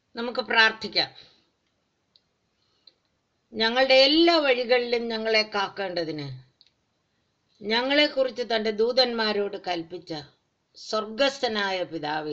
നമുക്ക് പ്രാർത്ഥിക്കാം ഞങ്ങളുടെ എല്ലാ വഴികളിലും ഞങ്ങളെ കാക്കേണ്ടതിന് ഞങ്ങളെക്കുറിച്ച് തൻ്റെ ദൂതന്മാരോട് കൽപ്പിച്ച സ്വർഗസ്ഥനായ പിതാവേ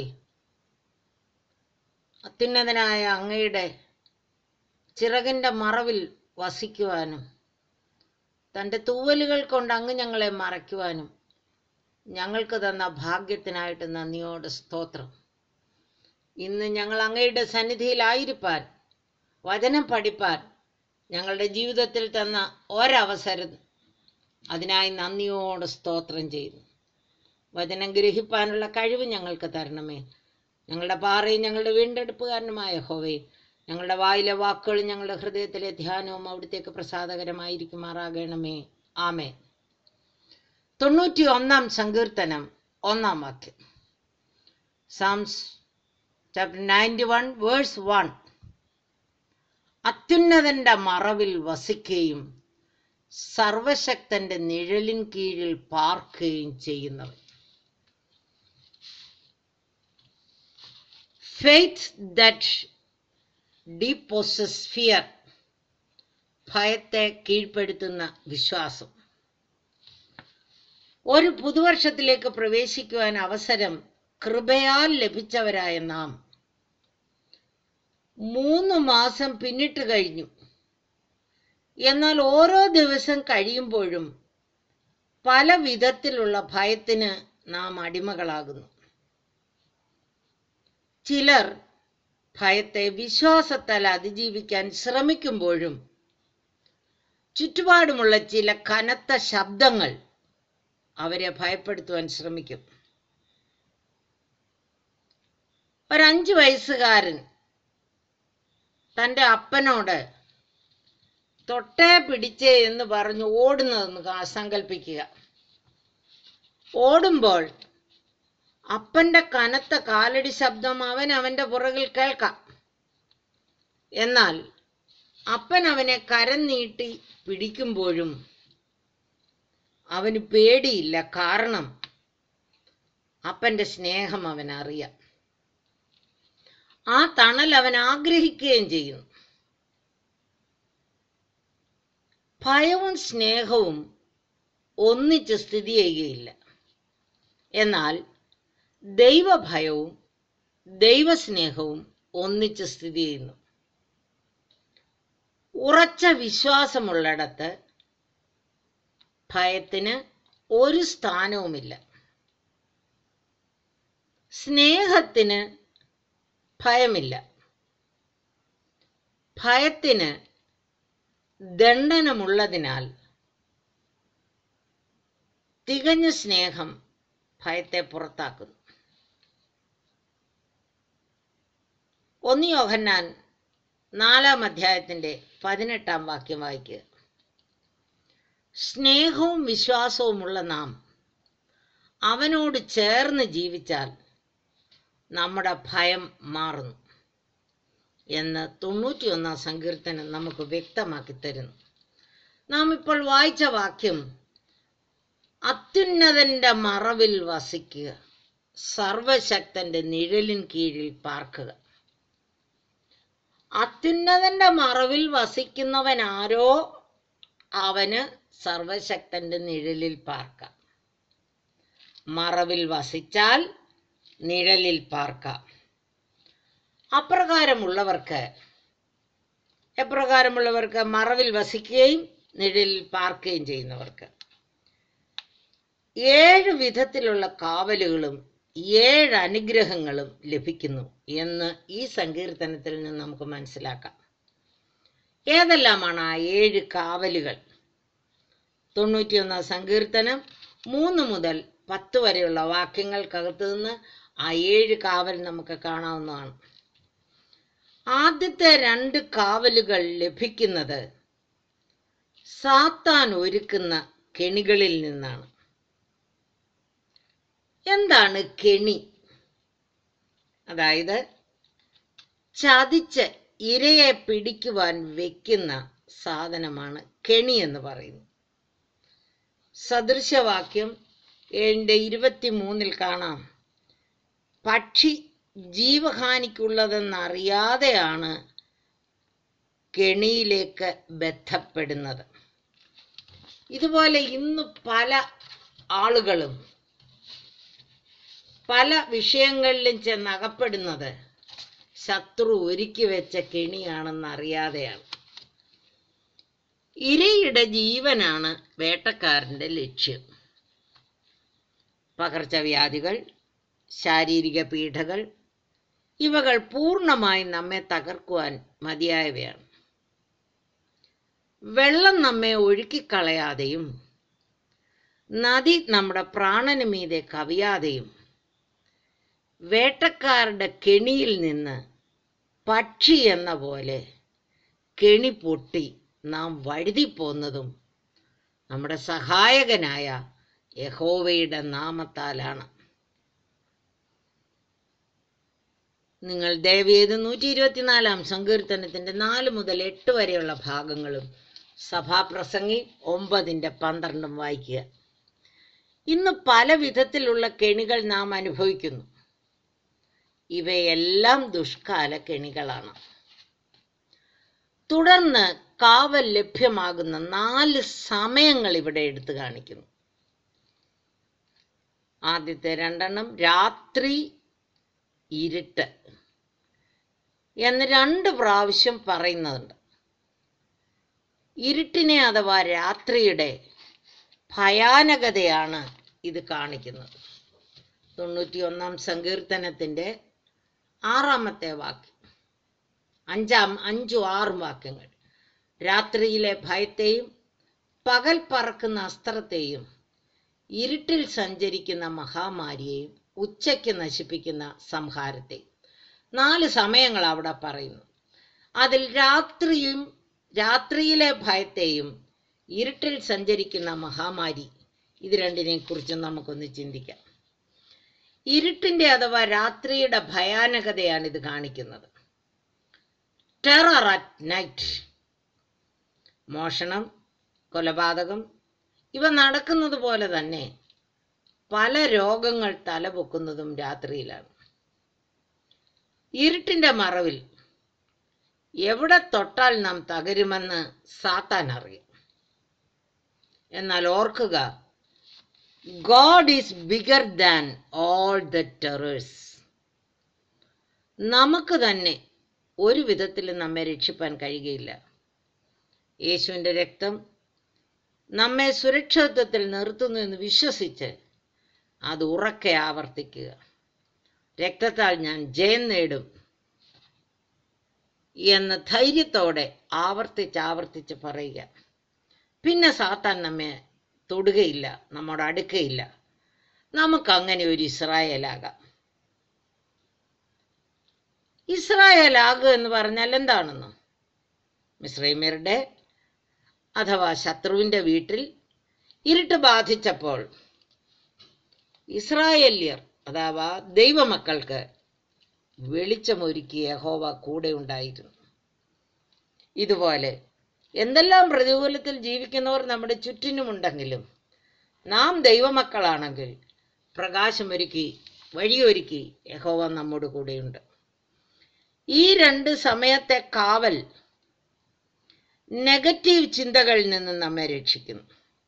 അത്യുന്നതനായ അങ്ങയുടെ ചിറകിൻ്റെ മറവിൽ വസിക്കുവാനും തൻ്റെ തൂവലുകൾ കൊണ്ട് അങ്ങ് ഞങ്ങളെ മറയ്ക്കുവാനും ഞങ്ങൾക്ക് തന്ന ഭാഗ്യത്തിനായിട്ട് നന്ദിയോട് സ്തോത്രം ഇന്ന് ഞങ്ങൾ അങ്ങയുടെ സന്നിധിയിലായിരിക്കാൻ വചനം പഠിപ്പാൻ ഞങ്ങളുടെ ജീവിതത്തിൽ തന്ന ഒരവസരം അതിനായി നന്ദിയോട് സ്തോത്രം ചെയ്യുന്നു വചനം ഗ്രഹിപ്പാനുള്ള കഴിവ് ഞങ്ങൾക്ക് തരണമേ ഞങ്ങളുടെ പാറയും ഞങ്ങളുടെ വീണ്ടെടുപ്പുകാരനുമായ ഹോവേ ഞങ്ങളുടെ വായിലെ വാക്കുകളും ഞങ്ങളുടെ ഹൃദയത്തിലെ ധ്യാനവും അവിടത്തേക്ക് പ്രസാദകരമായിരിക്കുമാറാകണമേ ആമേ തൊണ്ണൂറ്റി ഒന്നാം സങ്കീർത്തനം ഒന്നാം വാക്യം psalms chapter ninety one verse one അത്യുന്നതന്റെ മറവിൽ വസിക്കുകയും സർവശക്തന്റെ നിഴലിൻ കീഴിൽ പാർക്കുകയും ചെയ്യുന്നവൻ ഫെയ്ത്ത് ദറ്റ് ഡീപ്പോസസ് ഫിയർ ഭയത്തെ കീഴ്പ്പെടുത്തുന്ന വിശ്വാസം ഒരു പുതുവർഷത്തിലേക്ക് പ്രവേശിക്കുവാൻ അവസരം കൃപയാൽ ലഭിച്ചവരായ നാം മൂന്ന് മാസം പിന്നിട്ട് കഴിഞ്ഞു എന്നാൽ ഓരോ ദിവസം കഴിയുമ്പോഴും പല വിധത്തിലുള്ള ഭയത്തിന് നാം അടിമകളാകുന്നു ചിലർ ഭയത്തെ വിശ്വാസത്താൽ അതിജീവിക്കാൻ ശ്രമിക്കുമ്പോഴും ചുറ്റുപാടുമുള്ള ചില കനത്ത ശബ്ദങ്ങൾ അവരെ ഭയപ്പെടുത്തുവാൻ ശ്രമിക്കും ഒരഞ്ചു വയസ്സുകാരൻ തൻ്റെ അപ്പനോട് തൊട്ടേ പിടിച്ചേ എന്ന് പറഞ്ഞ് ഓടുന്നതെന്ന് കാ- സങ്കല്പിക്കുക ഓടുമ്പോൾ അപ്പന്റെ കനത്ത കാലടി ശബ്ദം അവൻ അവന്റെ പുറകിൽ കേൾക്കാം എന്നാൽ അപ്പൻ അവനെ കരം നീട്ടി പിടിക്കുമ്പോഴും അവന് പേടിയില്ല കാരണം അപ്പന്റെ സ്നേഹം അവൻ അറിയാം ആ തണൽ അവൻ ആഗ്രഹിക്കുകയും ചെയ്യുന്നു ഭയവും സ്നേഹവും ഒന്നിച്ച് സ്ഥിതി ചെയ്യുകയില്ല എന്നാൽ ദൈവഭയവും ദൈവസ്നേഹവും ഒന്നിച്ച് സ്ഥിതി ചെയ്യുന്നു ഉറച്ച വിശ്വാസമുള്ളിടത്ത് ഭയത്തിന് ഒരു സ്ഥാനവുമില്ല സ്നേഹത്തിന് ഭയമില്ല ഭയത്തിന് ദണ്ഡനമുള്ളതിനാൽ തികഞ്ഞ സ്നേഹം ഭയത്തെ പുറത്താക്കുന്നു ഒന്ന് യോഹന്നാൻ നാലാം അധ്യായത്തിന്റെ പതിനെട്ടാം വാക്യം വായിക്കുക സ്നേഹവും വിശ്വാസവുമുള്ള നാം അവനോട് ചേർന്ന് ജീവിച്ചാൽ നമ്മുടെ ഭയം മാറുന്നു എന്ന് തൊണ്ണൂറ്റിയൊന്നാം സങ്കീർത്തനം നമുക്ക് വ്യക്തമാക്കി തരുന്നു നാം ഇപ്പോൾ വായിച്ച വാക്യം അത്യുന്നതന്റെ മറവിൽ വസിക്കുക സർവശക്തന്റെ നിഴലിൻ കീഴിൽ പാർക്കുക അത്യുന്നതന്റെ മറവിൽ വസിക്കുന്നവൻ ആരോ അവന് സർവശക്തന്റെ നിഴലിൽ പാർക്കാം മറവിൽ വസിച്ചാൽ നിഴലിൽ പാർക്കാം അപ്രകാരമുള്ളവർക്ക് എപ്രകാരമുള്ളവർക്ക് മറവിൽ വസിക്കുകയും നിഴലിൽ പാർക്കുകയും ചെയ്യുന്നവർക്ക് ഏഴ് വിധത്തിലുള്ള കാവലുകളും ഏഴ് അനുഗ്രഹങ്ങളും ലഭിക്കുന്നു എന്ന് ഈ സങ്കീർത്തനത്തിൽ നിന്ന് നമുക്ക് മനസ്സിലാക്കാം ഏതെല്ലാമാണ് ആ ഏഴ് കാവലുകൾ തൊണ്ണൂറ്റിയൊന്നാം സങ്കീർത്തനം മൂന്ന് മുതൽ പത്ത് വരെയുള്ള വാക്യങ്ങൾക്കകത്ത് നിന്ന് ആ ഏഴ് കാവൽ നമുക്ക് കാണാവുന്നതാണ് ആദ്യത്തെ രണ്ട് കാവലുകൾ ലഭിക്കുന്നത് സാത്താൻ ഒരുക്കുന്ന കെണികളിൽ നിന്നാണ് എന്താണ് കെണി അതായത് ചതിച്ച് ഇരയെ പിടിക്കുവാൻ വെക്കുന്ന സാധനമാണ് കെണി എന്ന് പറയുന്നത് സദൃശവാക്യം ഏഴിൻ്റെ ഇരുപത്തി മൂന്നിൽ കാണാം പക്ഷി ജീവഹാനിക്കുള്ളതെന്നറിയാതെയാണ് കെണിയിലേക്ക് ബന്ധപ്പെടുന്നത് ഇതുപോലെ ഇന്ന് പല ആളുകളും പല വിഷയങ്ങളിലും ചെന്നകപ്പെടുന്നത് ശത്രു ഒരുക്കി വെച്ച കെണിയാണെന്ന് അറിയാതെയാണ് ഇരയുടെ ജീവനാണ് വേട്ടക്കാരന്റെ ലക്ഷ്യം പകർച്ചവ്യാധികൾ ശാരീരിക പീഡകൾ ഇവകൾ പൂർണ്ണമായും നമ്മെ തകർക്കുവാൻ മതിയായവയാണ് വെള്ളം നമ്മെ ഒഴുക്കിക്കളയാതെയും നദി നമ്മുടെ പ്രാണന് മീതെ കവിയാതെയും വേട്ടക്കാരുടെ കെണിയിൽ നിന്ന് പക്ഷി എന്ന പോലെ കെണി പൊട്ടി നാം വഴുതിപ്പോന്നതും നമ്മുടെ സഹായകനായ യഹോവയുടെ നാമത്താലാണ് നിങ്ങൾ ദയവേത് നൂറ്റി ഇരുപത്തിനാലാം സങ്കീർത്തനത്തിന്റെ നാല് മുതൽ എട്ട് വരെയുള്ള ഭാഗങ്ങളും സഭാപ്രസംഗി ഒമ്പതിന്റെ പന്ത്രണ്ടും വായിക്കുക ഇന്ന് പല വിധത്തിലുള്ള കെണികൾ നാം അനുഭവിക്കുന്നു ഇവയെല്ലാം ദുഷ്കാല കെണികളാണ് തുടർന്ന് കാവൽ ലഭ്യമാകുന്ന നാല് സമയങ്ങൾ ഇവിടെ എടുത്തു കാണിക്കുന്നു ആദ്യത്തെ രണ്ടെണ്ണം രാത്രി ഇരുട്ട് എന്ന് രണ്ട് പ്രാവശ്യം പറയുന്നുണ്ട് ഇരുട്ടിനെ അഥവാ രാത്രിയുടെ ഭയാനകതയാണ് ഇത് കാണിക്കുന്നത് തൊണ്ണൂറ്റി ഒന്നാം സങ്കീർത്തനത്തിൻ്റെ ആറാമത്തെ വാക്യം അഞ്ചാം അഞ്ചും ആറും വാക്യങ്ങൾ രാത്രിയിലെ ഭയത്തെയും പകൽ പറക്കുന്ന അസ്ത്രത്തെയും ഇരുട്ടിൽ സഞ്ചരിക്കുന്ന മഹാമാരിയെയും ഉച്ചയ്ക്ക് നശിപ്പിക്കുന്ന സംഹാരത്തെയും നാല് സമയങ്ങൾ അവിടെ പറയുന്നു അതിൽ രാത്രിയും രാത്രിയിലെ ഭയത്തെയും ഇരുട്ടിൽ സഞ്ചരിക്കുന്ന മഹാമാരി ഇത് രണ്ടിനെയും കുറിച്ചും നമുക്കൊന്ന് ചിന്തിക്കാം ഇരുട്ടിന്റെ അഥവാ രാത്രിയുടെ ഭയാനകതയാണ് ഇത് കാണിക്കുന്നത് ടെറർ അറ്റ് നൈറ്റ് മോഷണം കൊലപാതകം ഇവ നടക്കുന്നത് പോലെ തന്നെ പല രോഗങ്ങൾ തലപൊക്കുന്നതും രാത്രിയിലാണ് ഇരുട്ടിന്റെ മറവിൽ എവിടെ തൊട്ടാൽ നാം തകരുമെന്ന് സാത്താൻ അറിയാം എന്നാൽ ഓർക്കുക God is bigger than all the terrors നമുക്ക് തന്നെ ഒരു വിധത്തിലും നമ്മെ രക്ഷിപ്പാൻ കഴിയുകയില്ല യേശുവിൻ്റെ രക്തം നമ്മെ സുരക്ഷിതത്വത്തിൽ നിർത്തുന്നു എന്ന് വിശ്വസിച്ച് അത് ഉറക്കെ ആവർത്തിക്കുക രക്തത്താൽ ഞാൻ ജയം നേടും എന്ന് ധൈര്യത്തോടെ ആവർത്തിച്ച് ആവർത്തിച്ച് പറയുക പിന്നെ സാത്താൻ നമ്മെ തൊടുകയില്ല നമ്മോട് അടുക്കയില്ല നമുക്ക് അങ്ങനെ ഒരു ഇസ്രായേലാകാം ഇസ്രായേലാകുക എന്ന് പറഞ്ഞാൽ എന്താണെന്ന് മിശ്രൈമ്യരുടെ അഥവാ ശത്രുവിൻ്റെ വീട്ടിൽ ഇരുട്ട് ബാധിച്ചപ്പോൾ ഇസ്രായേല്യർ അഥവാ ദൈവമക്കൾക്ക് വെളിച്ചമൊരുക്കി യഹോവ കൂടെ ഉണ്ടായിരുന്നു ഇതുപോലെ എന്തെല്ലാം പ്രതികൂലത്തിൽ ജീവിക്കുന്നവർ നമ്മുടെ ചുറ്റിനുമുണ്ടെങ്കിലും നാം ദൈവമക്കളാണെങ്കിൽ പ്രകാശമൊരുക്കി വഴിയൊരുക്കി യഹോവ നമ്മോട് കൂടെയുണ്ട് ഈ രണ്ട് സമയത്തെ കാവൽ നെഗറ്റീവ് ചിന്തകളിൽ നിന്ന് നമ്മെ രക്ഷിക്കുന്നു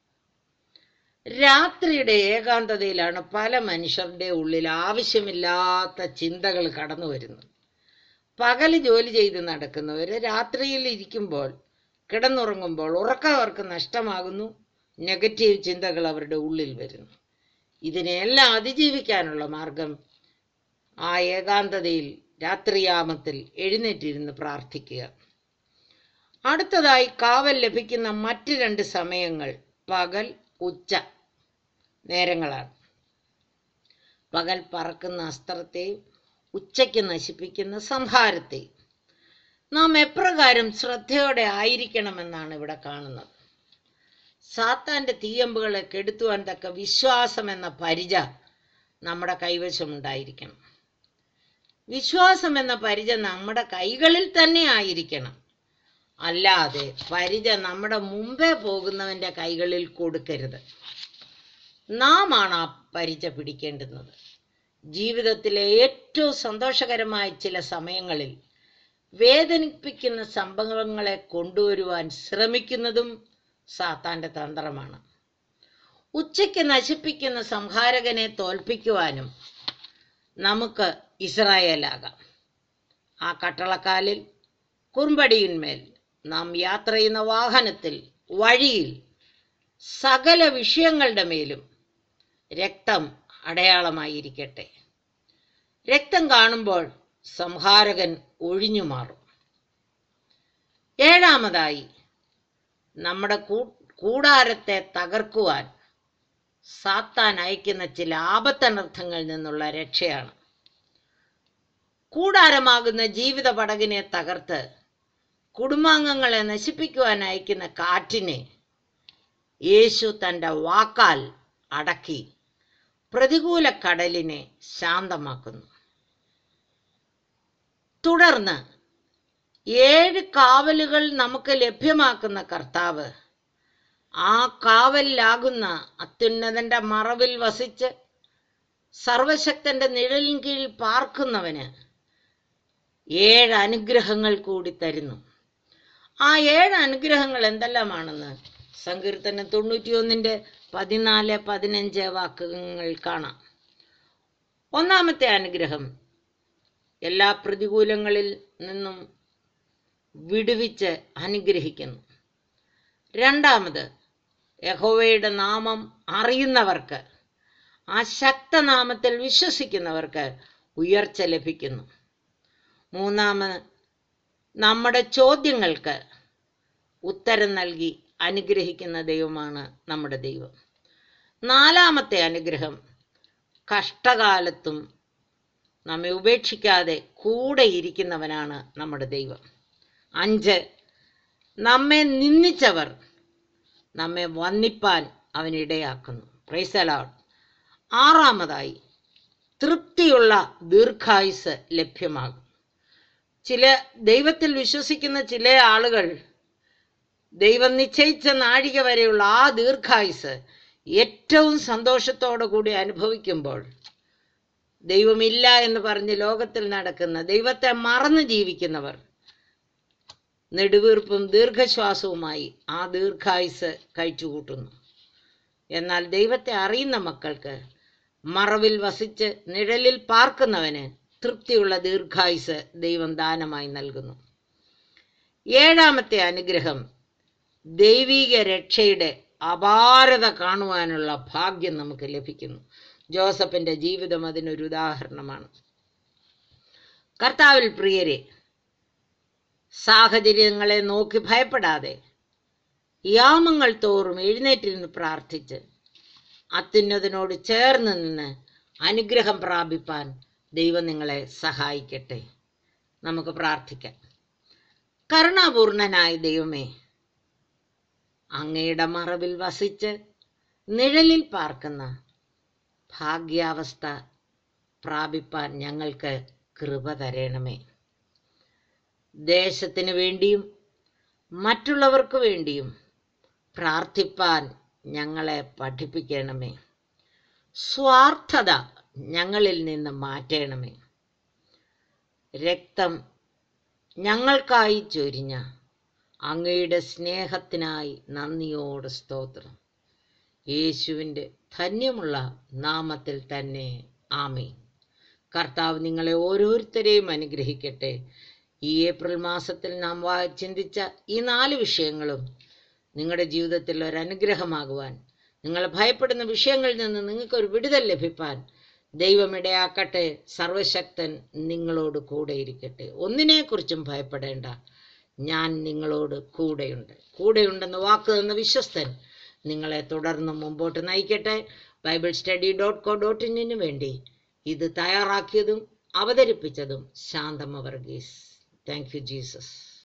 രാത്രിയുടെ ഏകാന്തതയിലാണ് പല മനുഷ്യരുടെ ഉള്ളിൽ ആവശ്യമില്ലാത്ത ചിന്തകൾ കടന്നു വരുന്നത് പകല് ജോലി ചെയ്ത് നടക്കുന്നവർ രാത്രിയിൽ ഇരിക്കുമ്പോൾ കിടന്നുറങ്ങുമ്പോൾ ഉറക്കം അവർക്ക് നഷ്ടമാകുന്നു നെഗറ്റീവ് ചിന്തകൾ അവരുടെ ഉള്ളിൽ വരുന്നു ഇതിനെല്ലാം അതിജീവിക്കാനുള്ള മാർഗം ആ ഏകാന്തതയിൽ രാത്രിയാമത്തിൽ എഴുന്നേറ്റിരുന്ന് പ്രാർത്ഥിക്കുക അടുത്തതായി കാവൽ ലഭിക്കുന്ന മറ്റ് രണ്ട് സമയങ്ങൾ പകൽ ഉച്ച നേരങ്ങളാണ് പകൽ പറക്കുന്ന അസ്ത്രത്തെയും ഉച്ചയ്ക്ക് നശിപ്പിക്കുന്ന സംഹാരത്തെയും നാം എപ്രകാരം ശ്രദ്ധയോടെ ആയിരിക്കണമെന്നാണ് ഇവിടെ കാണുന്നത് സാത്താന്റെ തീയമ്പുകളെ കെടുത്തുവാൻ തക്ക വിശ്വാസം എന്ന പരിച നമ്മുടെ കൈവശമുണ്ടായിരിക്കണം വിശ്വാസം എന്ന പരിച നമ്മുടെ കൈകളിൽ തന്നെ ആയിരിക്കണം അല്ലാതെ പരിച നമ്മുടെ മുമ്പേ പോകുന്നവന്റെ കൈകളിൽ കൊടുക്കരുത് നാം ആണ് ആ പരിച പിടിക്കേണ്ടുന്നത് ജീവിതത്തിലെ ഏറ്റവും സന്തോഷകരമായ ചില സമയങ്ങളിൽ വേദനിപ്പിക്കുന്ന സംഭവങ്ങളെ കൊണ്ടുവരുവാൻ ശ്രമിക്കുന്നതും സാത്താന്റെ തന്ത്രമാണ് ഉച്ചയ്ക്ക് നശിപ്പിക്കുന്ന സംഹാരകനെ തോൽപ്പിക്കുവാനും നമുക്ക് ഇസ്രായേലാകാം ആ കട്ടളക്കാലിൽ കുറുമ്പടിയിന്മേൽ നാം യാത്ര ചെയ്യുന്ന വാഹനത്തിൽ വഴിയിൽ സകല വിഷയങ്ങളുടെ മേലും രക്തം അടയാളമായിരിക്കട്ടെ രക്തം കാണുമ്പോൾ സംഹാരകൻ ഒഴിഞ്ഞു മാറും ഏഴാമതായി നമ്മുടെ കൂ- കൂടാരത്തെ തകർക്കുവാൻ സാത്താൻ അയക്കുന്ന ചില ആപത്തനർത്ഥങ്ങളിൽ നിന്നുള്ള രക്ഷയാണ് കൂടാരമാകുന്ന ജീവിത പടകിനെ തകർത്ത് കുടുംബാംഗങ്ങളെ നശിപ്പിക്കുവാൻ അയക്കുന്ന കാറ്റിനെ യേശു തൻ്റെ വാക്കാൽ അടക്കി പ്രതികൂല കടലിനെ ശാന്തമാക്കുന്നു തുടർന്ന് ഏഴ് കാവലുകൾ നമുക്ക് ലഭ്യമാക്കുന്ന കർത്താവ് ആ കാവലിലാകുന്ന അത്യുന്നതന്റെ മറവിൽ വസിച്ച് സർവശക്തന്റെ നിഴലിൻ കീഴിൽ പാർക്കുന്നവന് ഏഴ് അനുഗ്രഹങ്ങൾ കൂടി തരുന്നു ആ ഏഴ് അനുഗ്രഹങ്ങൾ എന്തെല്ലാമാണെന്ന് സങ്കീർത്തനം തൊണ്ണൂറ്റിയൊന്നിൻ്റെ പതിനാല് പതിനഞ്ച് വാക്കുകൾ കാണാം ഒന്നാമത്തെ അനുഗ്രഹം എല്ലാ പ്രതികൂലങ്ങളിൽ നിന്നും വിടുവിച്ച് അനുഗ്രഹിക്കുന്നു രണ്ടാമത് യഹോവയുടെ നാമം അറിയുന്നവർക്ക് ആ ശക്തനാമത്തിൽ വിശ്വസിക്കുന്നവർക്ക് ഉയർച്ച ലഭിക്കുന്നു മൂന്നാമത് നമ്മുടെ ചോദ്യങ്ങൾക്ക് ഉത്തരം നൽകി അനുഗ്രഹിക്കുന്ന ദൈവമാണ് നമ്മുടെ ദൈവം നാലാമത്തെ അനുഗ്രഹം കഷ്ടകാലത്തും നമ്മെ ഉപേക്ഷിക്കാതെ കൂടെ ഇരിക്കുന്നവനാണ് നമ്മുടെ ദൈവം അഞ്ച് നമ്മെ നിന്ദിച്ചവർ നമ്മെ വന്നിപ്പാൻ അവനിടയാക്കുന്നു പ്രൈസലോഡ് ആറാമതായി തൃപ്തിയുള്ള ദീർഘായുസ് ലഭ്യമാകും ചില ദൈവത്തിൽ വിശ്വസിക്കുന്ന ചില ആളുകൾ ദൈവം നിശ്ചയിച്ച നാഴിക വരെയുള്ള ആ ദീർഘായുസ് ഏറ്റവും സന്തോഷത്തോടു കൂടി അനുഭവിക്കുമ്പോൾ ദൈവമില്ല എന്ന് പറഞ്ഞ് ലോകത്തിൽ നടക്കുന്ന ദൈവത്തെ മറന്ന് ജീവിക്കുന്നവർ നെടുവീർപ്പും ദീർഘശ്വാസവുമായി ആ ദീർഘായുസ് കഴിച്ചുകൂട്ടുന്നു എന്നാൽ ദൈവത്തെ അറിയുന്ന മക്കൾക്ക് മറവിൽ വസിച്ച് നിഴലിൽ പാർക്കുന്നവന് തൃപ്തിയുള്ള ദീർഘായുസ് ദൈവം ദാനമായി നൽകുന്നു ഏഴാമത്തെ അനുഗ്രഹം ദൈവിക രക്ഷയുടെ അപാരത കാണുവാനുള്ള ഭാഗ്യം നമുക്ക് ലഭിക്കുന്നു ജോസഫിന്റെ ജീവിതം അതിനൊരു ഉദാഹരണമാണ് കർത്താവിൽ പ്രിയരെ സാഹചര്യങ്ങളെ നോക്കി ഭയപ്പെടാതെ യാമങ്ങൾ തോറും എഴുന്നേറ്റിരുന്ന് പ്രാർത്ഥിച്ച് അത്യുന്നതനോട് ചേർന്ന് നിന്ന് അനുഗ്രഹം പ്രാപിപ്പാൻ ദൈവം നിങ്ങളെ സഹായിക്കട്ടെ നമുക്ക് പ്രാർത്ഥിക്കാം കരുണാപൂർണനായ ദൈവമേ അങ്ങയുടെ മറവിൽ വസിച്ച് നിഴലിൽ പാർക്കുന്ന ഭാഗ്യാവസ്ഥ പ്രാപിപ്പാൻ ഞങ്ങൾക്ക് കൃപ തരണമേ ദേശത്തിന് വേണ്ടിയും മറ്റുള്ളവർക്ക് വേണ്ടിയും പ്രാർത്ഥിപ്പാൻ ഞങ്ങളെ പഠിപ്പിക്കണമേ സ്വാർത്ഥത ഞങ്ങളിൽ നിന്ന് മാറ്റണമേ രക്തം ഞങ്ങൾക്കായി ചൊരിഞ്ഞ അങ്ങയുടെ സ്നേഹത്തിനായി നന്ദിയോട് സ്തോത്രം യേശുവിൻ്റെ ധന്യമുള്ള നാമത്തിൽ തന്നെ ആമേ കർത്താവ് നിങ്ങളെ ഓരോരുത്തരെയും അനുഗ്രഹിക്കട്ടെ ഈ ഏപ്രിൽ മാസത്തിൽ നാം വാ ചിന്തിച്ച ഈ നാല് വിഷയങ്ങളും നിങ്ങളുടെ ജീവിതത്തിൽ ഒരു അനുഗ്രഹമാകുവാൻ നിങ്ങൾ ഭയപ്പെടുന്ന വിഷയങ്ങളിൽ നിന്ന് നിങ്ങൾക്കൊരു വിടുതൽ ലഭിപ്പാൻ ദൈവം ഇടയാക്കട്ടെ സർവശക്തൻ നിങ്ങളോട് കൂടെ ഇരിക്കട്ടെ ഒന്നിനെക്കുറിച്ചും ഭയപ്പെടേണ്ട ഞാൻ നിങ്ങളോട് കൂടെയുണ്ട് കൂടെയുണ്ടെന്ന് വാക്ക് തന്ന വിശ്വസ്തൻ നിങ്ങളെ തുടർന്ന് മുമ്പോട്ട് നയിക്കട്ടെ Bible study dot co dot ഇന്നിന് വേണ്ടി ഇത് തയ്യാറാക്കിയതും അവതരിപ്പിച്ചതും Shanthama Varghese thank you Jesus